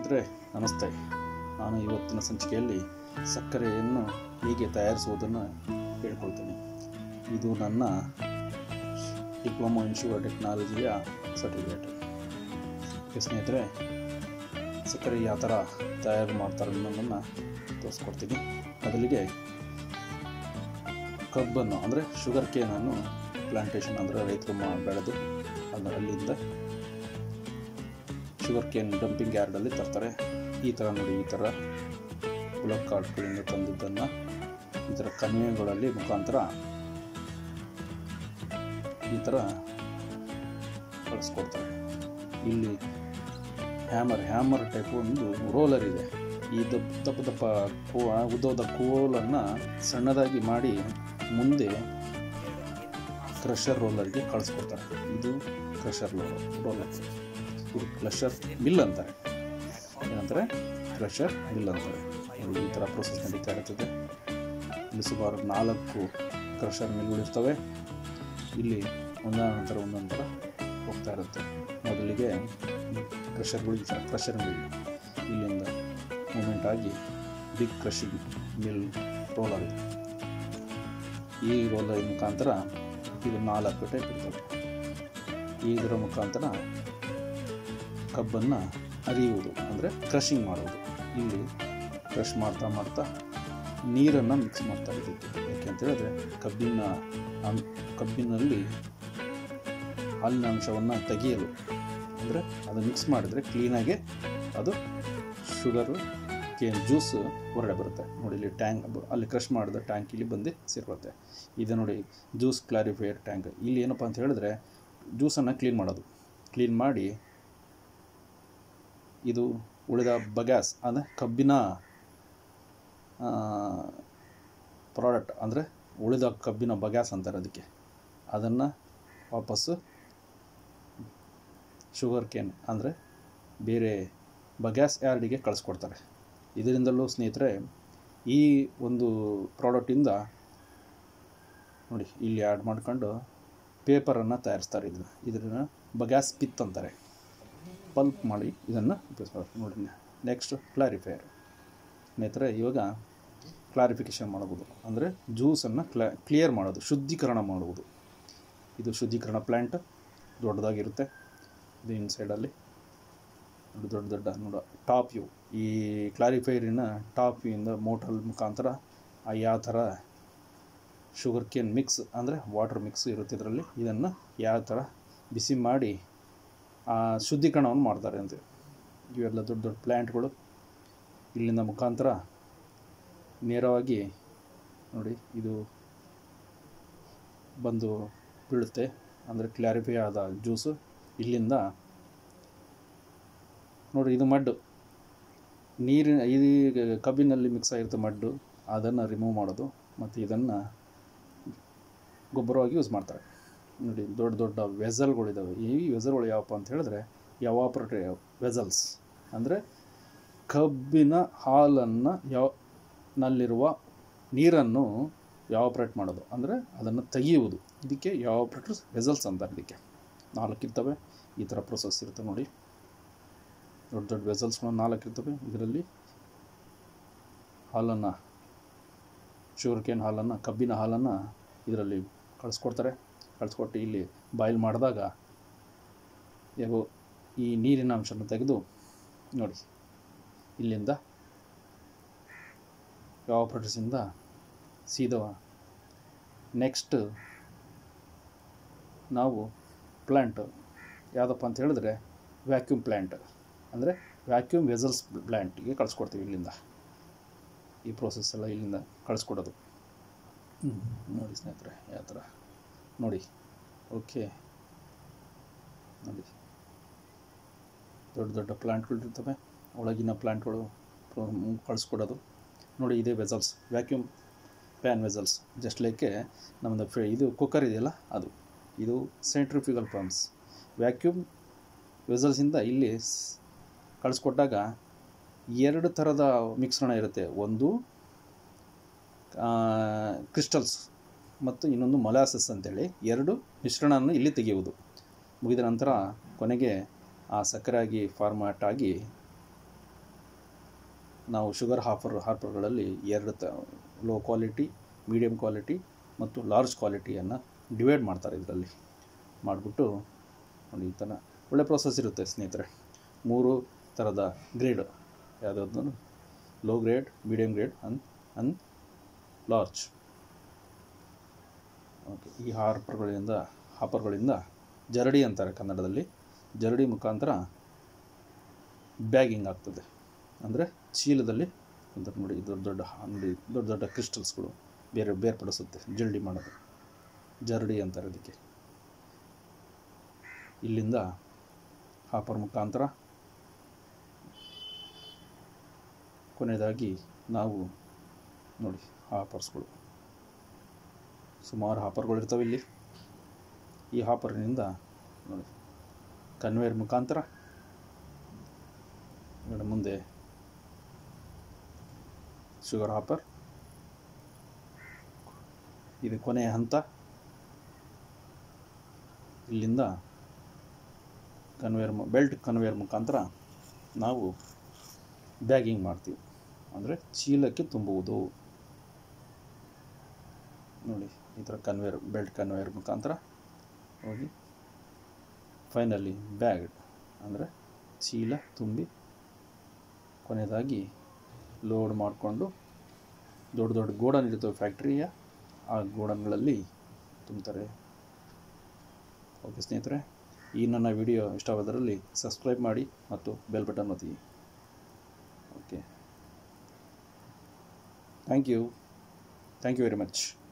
ಸ್ನೇಹಿತರೆ ನಮಸ್ತೆ ನಾನು ಇವತ್ತಿನ ಸಂಚಿಕೆಯಲ್ಲಿ ಸಕ್ಕರೆಯನ್ನು ಹೇಗೆ ತಯಾರಿಸುವುದನ್ನು ಹೇಳ್ಕೊಳ್ತೀನಿ ಇದು ನನ್ನ ಡಿಪ್ಲೊಮಾ ಇನ್ ಶುಗರ್ ಟೆಕ್ನಾಲಜಿಯ ಸರ್ಟಿಫಿಕೇಟ್ ಓಕೆ ಸ್ನೇಹಿತರೆ ಸಕ್ಕರೆ ಯಾವ ಥರ ತಯಾರು ಮಾಡ್ತಾರೆ ಅನ್ನೋದನ್ನು ತೋರಿಸ್ಕೊಡ್ತೀನಿ ಮೊದಲಿಗೆ ಕಬ್ಬನ್ನು ಅಂದರೆ ಶುಗರ್ ಕೇನನ್ನು ಪ್ಲಾಂಟೇಶನ್ ಅಂದರೆ ರೈತರು ಮಾ ಬೆಳೆದು ಅದನ್ನು ಅಲ್ಲಿಂದ ಶುಗರ್ ಕೇನ್ ಡಂಪಿಂಗ್ ಯಾರ್ಡಲ್ಲಿ ತರ್ತಾರೆ ಈ ಥರ ನೋಡಿ ಈ ಥರ ಬ್ಲಾಕ್ ಕಾರ್ಡ್ಗಳಿಂದ ತಂದಿದ್ದನ್ನು ಈ ಥರ ಕನ್ವೆಗಳಲ್ಲಿ ಮುಖಾಂತರ ಈ ಥರ ಕಳಿಸ್ಕೊಡ್ತಾರೆ ಇಲ್ಲಿ ಹ್ಯಾಮರ್ ಹ್ಯಾಮರ್ ಟೈಪ್ ಒಂದು ರೋಲರ್ ಇದೆ ಈ ದಪ್ಪ ದಪ್ಪ ದಪ್ಪ ಕೋ ಉದ್ದದ ಕೋಲನ್ನು ಸಣ್ಣದಾಗಿ ಮಾಡಿ ಮುಂದೆ ಕ್ರಷರ್ ರೋಲರ್ಗೆ ಕಳಿಸ್ಕೊಡ್ತಾರೆ ಇದು ಕ್ರಷರ್ ರೋಲರ್ ಇದು ಕ್ರಷರ್ ಮಿಲ್ ಅಂತಾರೆ ಏನಂತಾರೆ ಕ್ರಷರ್ ಮಿಲ್ ಅಂತಾರೆ ನೋಡಿ ಈ ಥರ ಪ್ರೊಸೆಸ್ ನಡೀತಾ ಇರ್ತದೆ ಇಲ್ಲಿ ಸುಮಾರು ನಾಲ್ಕು ಕ್ರಷರ್ ಮಿಲ್ಗಳಿರ್ತವೆ ಇಲ್ಲಿ ಒಂದರ ನಂತರ ಒಂದೊಂದರ ಹೋಗ್ತಾ ಇರುತ್ತೆ ಮೊದಲಿಗೆ ಕ್ರಷರ್ಗಳು ಈ ಥರ ಕ್ರಷರ್ ಮಿಲ್ ಇಲ್ಲಿಂದ ಮೂಮೆಂಟ್ ಆಗಿ ಬಿಗ್ ಕ್ರಷಿಂಗ್ ಮಿಲ್ ರೋಲರ್ ಇದೆ ಈ ರೋಲರ್ ಮುಖಾಂತರ ಇದು ನಾಲ್ಕು ಟೈಪ್ ಇರ್ತವೆ ಇದರ ಮುಖಾಂತರ ಕಬ್ಬನ್ನು ಅರಿಯುವುದು ಅಂದರೆ ಕ್ರಷಿಂಗ್ ಮಾಡುವುದು ಇಲ್ಲಿ ಕ್ರಷ್ ಮಾಡ್ತಾ ಮಾಡ್ತಾ ನೀರನ್ನು ಮಿಕ್ಸ್ ಮಾಡ್ತಾ ಇದ್ದಿದ್ದು ಯಾಕೆ ಅಂತ ಹೇಳಿದ್ರೆ ಕಬ್ಬಿನ ಅಂ ಕಬ್ಬಿನಲ್ಲಿ ಹಾಲಿನ ಅಂಶವನ್ನು ತೆಗೆಯಲು ಅಂದರೆ ಅದು ಮಿಕ್ಸ್ ಮಾಡಿದರೆ ಕ್ಲೀನಾಗಿ ಅದು ಶುಗರು ಕೇನ್ ಜ್ಯೂಸ್ ಹೊರಗಡೆ ಬರುತ್ತೆ ನೋಡಿ ಇಲ್ಲಿ ಟ್ಯಾಂಕ್ ಅಲ್ಲಿ ಕ್ರಷ್ ಮಾಡಿದ ಟ್ಯಾಂಕ್ ಇಲ್ಲಿ ಬಂದು ಸೇರಿರುತ್ತೆ ಇದು ನೋಡಿ ಜ್ಯೂಸ್ ಕ್ಲಾರಿಫೈಯರ್ ಟ್ಯಾಂಕ್ ಇಲ್ಲಿ ಏನಪ್ಪ ಅಂತ ಹೇಳಿದ್ರೆ ಜ್ಯೂಸನ್ನು ಕ್ಲೀನ್ ಮಾಡೋದು ಕ್ಲೀನ್ ಮಾಡಿ ಇದು ಉಳಿದ ಬಗ್ಯಾಸ್ ಅಂದರೆ ಕಬ್ಬಿನ ಪ್ರಾಡಕ್ಟ್ ಅಂದರೆ ಉಳಿದ ಕಬ್ಬಿನ ಬಗ್ಯಾಸ್ ಅಂತಾರೆ ಅದಕ್ಕೆ ಅದನ್ನು ವಾಪಸ್ಸು ಶುಗರ್ ಕೇನ್ ಅಂದರೆ ಬೇರೆ ಬಗ್ಯಾಸ್ ಯಾರ್ಡಿಗೆ ಕಳಿಸ್ಕೊಡ್ತಾರೆ ಇದರಿಂದಲೂ ಸ್ನೇಹಿತರೆ ಈ ಒಂದು ಪ್ರಾಡಕ್ಟಿಂದ ನೋಡಿ ಇಲ್ಲಿ ಆ್ಯಡ್ ಮಾಡ್ಕೊಂಡು ಪೇಪರನ್ನು ತಯಾರಿಸ್ತಾರೆ ಇದನ್ನು ಇದನ್ನು ಬಗ್ಯಾಸ್ ಪಿತ್ ಅಂತಾರೆ ಪಲ್ಪ್ ಮಾಡಿ ಇದನ್ನು ಉಪಯೋಗಿಸ್ತಾರೆ ನೋಡಿ ನೆಕ್ಸ್ಟ್ ಕ್ಲಾರಿಫೈಯರ್ ಸ್ನೇಹಿತರೆ ಇವಾಗ ಕ್ಲಾರಿಫಿಕೇಷನ್ ಮಾಡ್ಬೋದು ಅಂದರೆ ಜ್ಯೂಸನ್ನು ಕ್ಲಾ ಕ್ಲಿಯರ್ ಮಾಡೋದು ಶುದ್ಧೀಕರಣ ಮಾಡುವುದು ಇದು ಶುದ್ಧೀಕರಣ ಪ್ಲ್ಯಾಂಟ್ ದೊಡ್ಡದಾಗಿರುತ್ತೆ ಇದು ಇನ್ಸೈಡಲ್ಲಿ ದೊಡ್ಡ ದೊಡ್ಡ ನೋಡ ಟಾಪ್ ವ್ಯೂ ಈ ಕ್ಲಾರಿಫೈರಿನ ಟಾಪ್ ವ್ಯೂಯಿಂದ ಮೋಟರ್ ಮುಖಾಂತರ ಆ ಯಾವ ಥರ ಶುಗರ್ ಕೇನ್ ಮಿಕ್ಸ್ ಅಂದರೆ ವಾಟರ್ ಮಿಕ್ಸ್ ಇರುತ್ತೆ ಇದರಲ್ಲಿ ಇದನ್ನು ಯಾವ ಥರ ಬಿಸಿ ಮಾಡಿ ಆ ಶುದ್ಧೀಕರಣವನ್ನು ಮಾಡ್ತಾರೆ ಅಂತ ಇವೆಲ್ಲ ದೊಡ್ಡ ದೊಡ್ಡ ಪ್ಲ್ಯಾಂಟ್ಗಳು ಇಲ್ಲಿಂದ ಮುಖಾಂತರ ನೇರವಾಗಿ ನೋಡಿ ಇದು ಬಂದು ಬೀಳುತ್ತೆ ಅಂದರೆ ಕ್ಲಾರಿಫೈ ಆದ ಜ್ಯೂಸು ಇಲ್ಲಿಂದ ನೋಡಿ ಇದು ಮಡ್ಡು ನೀರಿನ ಇದು ಕಬ್ಬಿನಲ್ಲಿ ಮಿಕ್ಸ್ ಆಗಿರುತ್ತೆ ಮಡ್ಡು ಅದನ್ನು ರಿಮೂವ್ ಮಾಡೋದು ಮತ್ತು ಇದನ್ನು ಗೊಬ್ಬರವಾಗಿ ಯೂಸ್ ಮಾಡ್ತಾರೆ ನೋಡಿ ದೊಡ್ಡ ದೊಡ್ಡ ವೆಸಲ್ಗಳಿದ್ದಾವೆ ಈ ವೆಸಲ್ಗಳು ಯಾವಪ್ಪ ಅಂತ ಹೇಳಿದ್ರೆ ಎವಾಪ್ರೇಟಿವ್ ವೆಸಲ್ಸ್ ಅಂದರೆ ಕಬ್ಬಿನ ಹಾಲನ್ನು ಯಾವ ನಲ್ಲಿರುವ ನೀರನ್ನು ಯಾವಾಪ್ರೇಟ್ ಮಾಡೋದು ಅಂದರೆ ಅದನ್ನು ತೆಗೆಯುವುದು ಇದಕ್ಕೆ ಯಾವಾಪ್ರೇಟರ್ಸ್ ವೆಸಲ್ಸ್ ಅಂತಾರೆ ಇದಕ್ಕೆ ನಾಲ್ಕು ಇರ್ತವೆ ಈ ಥರ ಪ್ರೊಸೆಸ್ ಇರುತ್ತೆ ನೋಡಿ ದೊಡ್ಡ ದೊಡ್ಡ ವೆಸಲ್ಸ್ಗಳು ನಾಲ್ಕು ಇರ್ತವೆ ಇದರಲ್ಲಿ ಹಾಲನ್ನು ಶುಗರ್ ಕೇನ್ ಹಾಲನ್ನು ಕಬ್ಬಿನ ಹಾಲನ್ನು ಇದರಲ್ಲಿ ಕಳಿಸ್ಕೊಡ್ತಾರೆ ಕಳಿಸ್ಕೊಟ್ಟು ಇಲ್ಲಿ ಬಾಯ್ಲ್ ಮಾಡಿದಾಗ ಯಾಗೋ ಈ ನೀರಿನ ಅಂಶನ ತೆಗೆದು ನೋಡಿ ಇಲ್ಲಿಂದ ಆಪರೇಟರ್ಸಿಂದ ಸೀದಾ ನೆಕ್ಸ್ಟ್ ನಾವು ಪ್ಲ್ಯಾಂಟ್ ಯಾವುದಪ್ಪ ಅಂತ ಹೇಳಿದ್ರೆ ವ್ಯಾಕ್ಯೂಮ್ ಪ್ಲ್ಯಾಂಟ್ ಅಂದರೆ ವ್ಯಾಕ್ಯೂಮ್ ವೆಸಲ್ಸ್ ಪ್ಲ್ಯಾಂಟಿಗೆ ಕಳಿಸ್ಕೊಡ್ತೀವಿ ಇಲ್ಲಿಂದ ಈ ಪ್ರೋಸೆಸ್ ಎಲ್ಲ ಇಲ್ಲಿಂದ ಕಳಿಸ್ಕೊಡೋದು ನೋಡಿ ಸ್ನೇಹಿತರೆ ಯಾವ ಥರ ನೋಡಿ ಓಕೆ ನೋಡಿ ದೊಡ್ಡ ದೊಡ್ಡ ಪ್ಲ್ಯಾಂಟ್ಗಳು ಇರ್ತವೆ ಒಳಗಿನ ಪ್ಲ್ಯಾಂಟ್ಗಳು ಕಳಿಸ್ಕೊಡೋದು ನೋಡಿ ಇದೇ vessels vacuum pan vessels just like ನಮ್ಮದು ಫ್ರೇ ಇದು ಕುಕ್ಕರ್ ಇದೆಯಲ್ಲ ಅದು ಇದು ಸೆಂಟ್ರಿಫ್ಯೂಗಲ್ ಪಂಪ್ಸ್ ವ್ಯಾಕ್ಯೂಮ್ ವೆಸಲ್ಸಿಂದ ಇಲ್ಲಿ ಕಳಿಸ್ಕೊಟ್ಟಾಗ ಎರಡು ಥರದ ಮಿಶ್ರಣ ಇರುತ್ತೆ ಒಂದು ಕ್ರಿಸ್ಟಲ್ಸ್ ಮತ್ತು ಇನ್ನೊಂದು ಮೊಲಾಸಸ್ ಅಂತೇಳಿ ಎರಡು ಮಿಶ್ರಣವನ್ನು ಇಲ್ಲಿ ತೆಗೆಯುವುದು ಮುಗಿದ ನಂತರ ಕೊನೆಗೆ ಆ ಸಕ್ಕರೆಯಾಗಿ ಫಾರ್ಮ್ಯಾಟ್ ಆಗಿ ನಾವು ಶುಗರ್ ಹಾಫರ್ ಹಾರ್ಪರ್ಗಳಲ್ಲಿ ಎರಡು ತ ಲೋ ಕ್ವಾಲಿಟಿ ಮೀಡಿಯಮ್ ಕ್ವಾಲಿಟಿ ಮತ್ತು ಲಾರ್ಜ್ ಕ್ವಾಲಿಟಿಯನ್ನು ಡಿವೈಡ್ ಮಾಡ್ತಾರೆ ಇದರಲ್ಲಿ ಮಾಡಿಬಿಟ್ಟು ನೋಡಿ ಈ ಥರ ಒಳ್ಳೆ ಪ್ರೋಸೆಸ್ ಇರುತ್ತೆ ಸ್ನೇಹಿತರೆ ಮೂರು ಥರದ ಗ್ರೇಡ್ ಯಾವುದಾದ್ರು low grade medium grade and and large okay ಈ ಹಾರ್ಪರ್ಗಳಿಂದ ಹಾಪರ್ಗಳಿಂದ ಜರಡಿ ಅಂತಾರೆ ಕನ್ನಡದಲ್ಲಿ ಜರಡಿ ಮುಖಾಂತರ ಬ್ಯಾಗಿಂಗ್ ಆಗ್ತದೆ ಅಂದರೆ ಚೀಲದಲ್ಲಿ ಅಂತ ನೋಡಿ ದೊಡ್ಡ ದೊಡ್ಡ ಹ- ನೋಡಿ ದೊಡ್ಡ ದೊಡ್ಡ ಕ್ರಿಸ್ಟಲ್ಸ್ಗಳು ಬೇರೆ ಬೇರ್ಪಡಿಸುತ್ತೆ ಜರಡಿ ಮಾಡೋದು ಜರಡಿ ಅಂತಾರೆ ಅದಕ್ಕೆ ಇಲ್ಲಿಂದ ಹಾಪರ್ ಮುಖಾಂತರ ಕೊನೆಯದಾಗಿ ನಾವು ನೋಡಿ ಹಾಪರ್ಸ್ಗಳು ಸುಮಾರು ಹಾಪರ್ಗಳು ಇರ್ತವೆ ಇಲ್ಲಿ ಈ ಹಾಪರ್ನಿಂದ ನೋಡಿ ಕನ್ವೇಯರ್ ಮುಖಾಂತರ ಇದರ ಮುಂದೆ ಶುಗರ್ ಹಾಪರ್ ಇದು ಕೊನೆಯ ಹಂತ ಇಲ್ಲಿಂದ ಕನ್ವೇಯರ್ ಬೆಲ್ಟ್ ಕನ್ವೇಯರ್ ಮುಖಾಂತರ ನಾವು ಬ್ಯಾಗಿಂಗ್ ಮಾಡ್ತೀವಿ ಅಂದರೆ ಚೀಲಕ್ಕೆ ತುಂಬುವುದು ನೋಡಿ ಈ ಥರ ಕನ್ವೇಯರ್ ಬೆಲ್ಟ್ ಕನ್ವೇಯರ್ ಮುಖಾಂತರ ಹೋಗಿ ಫೈನಲಿ ಬ್ಯಾಗ್ ಅಂದರೆ ಚೀಲ ತುಂಬಿ ಕೊನೆಯದಾಗಿ ಲೋಡ್ ಮಾಡಿಕೊಂಡು ದೊಡ್ಡ ದೊಡ್ಡ ಗೋಡನ್ ಇರ್ತವೆ ಫ್ಯಾಕ್ಟ್ರಿಯ ಆ ಗೋಡನ್ಗಳಲ್ಲಿ ತುಂಬ್ತಾರೆ ಓಕೆ ಸ್ನೇಹಿತರೆ ಈ ನನ್ನ ವಿಡಿಯೋ ಇಷ್ಟವಾದರಲ್ಲಿ ಸಬ್ಸ್ಕ್ರೈಬ್ ಮಾಡಿ ಮತ್ತು ಬೆಲ್ ಬಟನ್ ಒತ್ತಿ okay thank you thank you very much